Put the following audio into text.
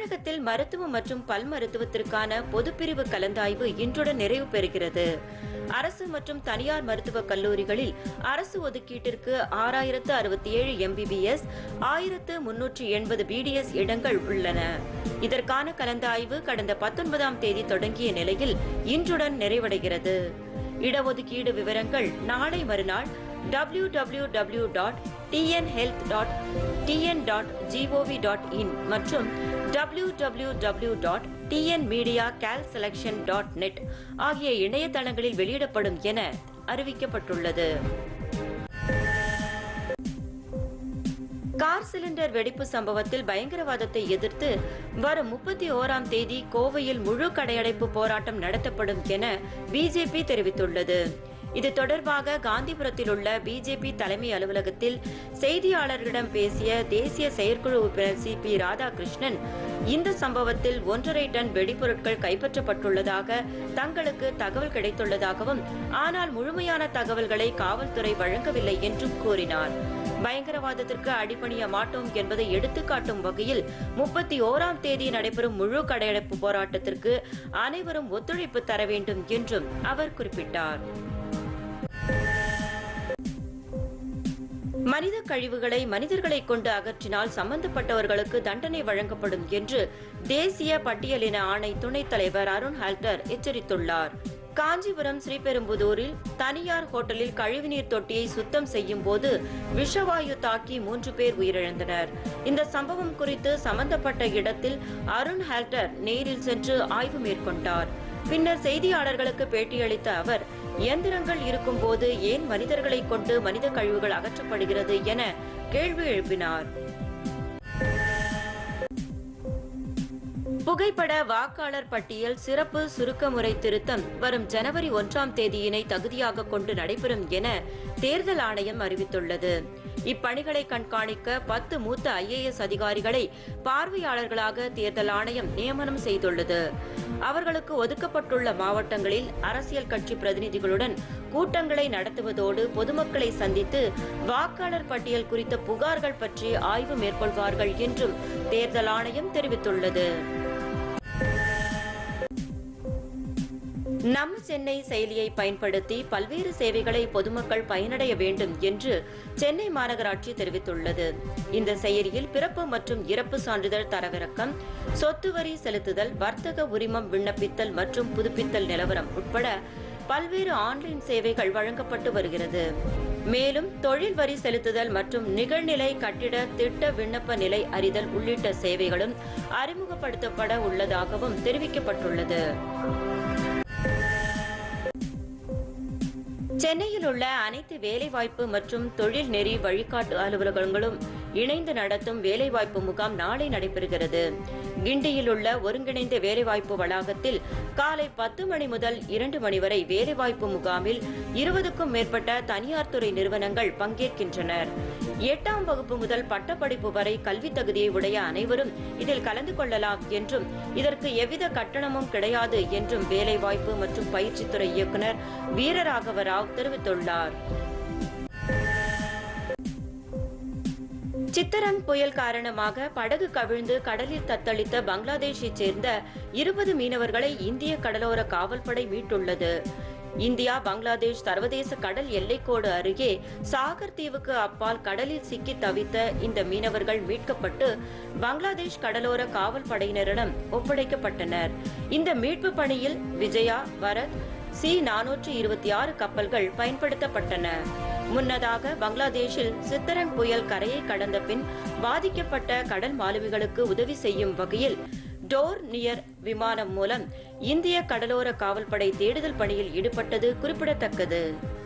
தமிழகத்தில் மருத்துவம் மற்றும் பல் மருத்துவத்திற்கான பொதுப்பிரிவு கலந்தாய்வு இன்றுடன் நிறைவு பெறுகிறது அரசு மற்றும் தனியார் மருத்துவக் கல்லூரிகளில் அரசு ஒதுக்கீட்டிற்கு ஆறாயிரத்து அறுபத்தி ஏழு எம்பிபிஎஸ் ஆயிரத்து முன்னூற்று எண்பது பிடிஎஸ் இடங்கள் உள்ளன இதற்கான கலந்தாய்வு கடந்த பத்தொன்பதாம் தேதி தொடங்கிய நிலையில் இன்றுடன் நிறைவடைகிறது இடஒதுக்கீடு விவரங்கள் நாளை மறுநாள் W W W dot TN health dot TN dot GOV dot in மற்றும் W W W dot TN medical selection dot net ஆகிய இணையதளங்களில் வெளியிடப்படும் என அறிவிக்கப்பட்டுள்ளது கார் சிலிண்டர் வெடிப்பு சம்பவத்தில் பயங்கரவாதத்தை எதிர்த்து வரும் முப்பத்தி ஓராம் தேதி கோவையில் முழு கடையடைப்பு போராட்டம் நடத்தப்படும் என பிஜேபி தெரிவித்துள்ளது இது தொடர்பாக காந்திபுரத்தில் உள்ள பிஜேபி தலைமை அலுவலகத்தில் செய்தியாளர்களிடம் பேசிய தேசிய செயற்குழு உறுப்பினர் சி பி ராதாகிருஷ்ணன் இந்த சம்பவத்தில் ஒன்றரை டன் வெடிபொருட்கள் கைப்பற்றப்பட்டுள்ளதாக தங்களுக்கு தகவல் கிடைத்துள்ளதாகவும் ஆனால் முழுமையான தகவல்களை காவல்துறை வழங்கவில்லை என்றும் கூறினார் பயங்கரவாதத்திற்கு அடிபணிய மாட்டோம் என்பதை எடுத்துக்காட்டும் வகையில் முப்பத்தி ஓராம் தேதி நடைபெறும் முழு கடையடைப்பு போராட்டத்திற்கு அனைவரும் ஒத்துழைப்பு தர வேண்டும் என்றும் அவர் குறிப்பிட்டார் மனித கழிவுகளை மனிதர்களை கொண்டு அகற்றினால் சம்பந்தப்பட்டவர்களுக்கு தண்டனை வழங்கப்படும் என்று தேசிய பட்டியலின ஆணை துணைத் தலைவர் அருண் ஹால்டர் எச்சரித்துள்ளார் காஞ்சிபுரம் ஸ்ரீபெரும்புதூரில் தனியார் ஹோட்டலில் கழிவுநீர் தொட்டியை சுத்தம் செய்யும் போது விஷவாயு தாக்கி மூன்று பேர் உயிரிழந்தனர் இந்த சம்பவம் குறித்து சம்பந்தப்பட்ட இடத்தில் அருண் ஹால்டர் நேரில் சென்று ஆய்வு மேற்கொண்டார் பின்னர் செய்தியாளர்களுக்கு பேட்டியளித்த அவர் இயந்திரங்கள் இருக்கும்போது ஏன் மனிதர்களை கொண்டு மனித கழிவுகள் அகற்றப்படுகிறது என கேள்வி எழுப்பினார் புகைப்பட வாக்காளர் பட்டியல் சிறப்பு சுருக்க முறை திருத்தம் வரும் ஜனவரி ஒன்றாம் தேதியினை தகுதியாக கொண்டு நடைபெறும் என தேர்தல் ஆணையம் அறிவித்துள்ளது இப்பணிகளை கண்காணிக்க பத்து மூத்த ஐஏஎஸ் அதிகாரிகளை பார்வையாளர்களாக தேர்தல் ஆணையம் நியமனம் செய்துள்ளது அவர்களுக்கு ஒதுக்கப்பட்டுள்ள மாவட்டங்களில் அரசியல் கட்சி பிரதிநிதிகளுடன் கூட்டங்களை நடத்துவதோடு பொதுமக்களை சந்தித்து வாக்காளர் பட்டியல் குறித்த புகார்கள் பற்றி ஆய்வு மேற்கொள்வார்கள் என்றும் தேர்தல் ஆணையம் தெரிவித்துள்ளது நம் சென்னை செயலியை பயன்படுத்தி பல்வேறு சேவைகளை பொதுமக்கள் பயனடைய வேண்டும் என்று சென்னை மாநகராட்சி தெரிவித்துள்ளது இந்த செயலியில் பிறப்பு மற்றும் இறப்பு சான்றிதழ் தரவிறக்கம் சொத்து வரி செலுத்துதல் வர்த்தக உரிமம் விண்ணப்பித்தல் மற்றும் புதுப்பித்தல் நிலவரம் உட்பட பல்வேறு ஆன்லைன் சேவைகள் வழங்கப்பட்டு வருகிறது மேலும் தொழில் வரி செலுத்துதல் மற்றும் நிகழ்நிலை கட்டிட திட்ட விண்ணப்ப நிலை அறிதல் உள்ளிட்ட சேவைகளும் அறிமுகப்படுத்தப்பட உள்ளதாகவும் தெரிவிக்கப்பட்டுள்ளது சென்னையில் உள்ள அனைத்து வேலைவாய்ப்பு மற்றும் தொழில் நெறி வழிகாட்டு அலுவலகங்களும் இணைந்து நடத்தும் வேலைவாய்ப்பு முகாம் நாளை நடைபெறுகிறது கிண்டியில் உள்ள ஒருங்கிணைந்த வேலைவாய்ப்பு வளாகத்தில் காலை பத்து மணி முதல் இரண்டு மணி வரை வேலைவாய்ப்பு முகாமில் இருபதுக்கும் மேற்பட்ட தனியார் துறை நிறுவனங்கள் பங்கேற்கின்றனர் எட்டாம் வகுப்பு முதல் பட்டப்படிப்பு வரை கல்வி தகுதியை உடைய அனைவரும் இதில் கலந்து கொள்ளலாம் என்றும் இதற்கு எவ்வித கட்டணமும் கிடையாது என்றும் வேலைவாய்ப்பு மற்றும் பயிற்சித்துறை இயக்குனர் வீரராகவ ராவ் தெரிவித்துள்ளார் சித்தரங் புயல் காரணமாக படகு கவிழ்ந்து கடலில் தத்தளித்த பங்களாதேஷைச் சேர்ந்த இருபது மீனவர்களை இந்திய கடலோர காவல்படை மீட்டுள்ளது இந்தியா பங்களாதேஷ் சர்வதேச கடல் எல்லைக்கோடு அருகே சாகர் தீவுக்கு அப்பால் கடலில் சிக்கி தவித்த இந்த மீனவர்கள் மீட்கப்பட்டு பங்களாதேஷ் கடலோர காவல் படையினரிடம் ஒப்படைக்கப்பட்டனர் இந்த மீட்பு பணியில் விஜயா வரத் சி நானூற்று இருபத்தி ஆறு கப்பல்கள் பயன்படுத்தப்பட்டன முன்னதாக பங்களாதேஷில் சித்தரங் புயல் கரையை கடந்த பின் பாதிக்கப்பட்ட கடல் மாலுமிகளுக்கு உதவி செய்யும் வகையில் டோர் நியர் விமானம் மூலம் இந்திய கடலோர காவல்படை தேடுதல் பணியில் ஈடுபட்டது குறிப்பிடத்தக்கது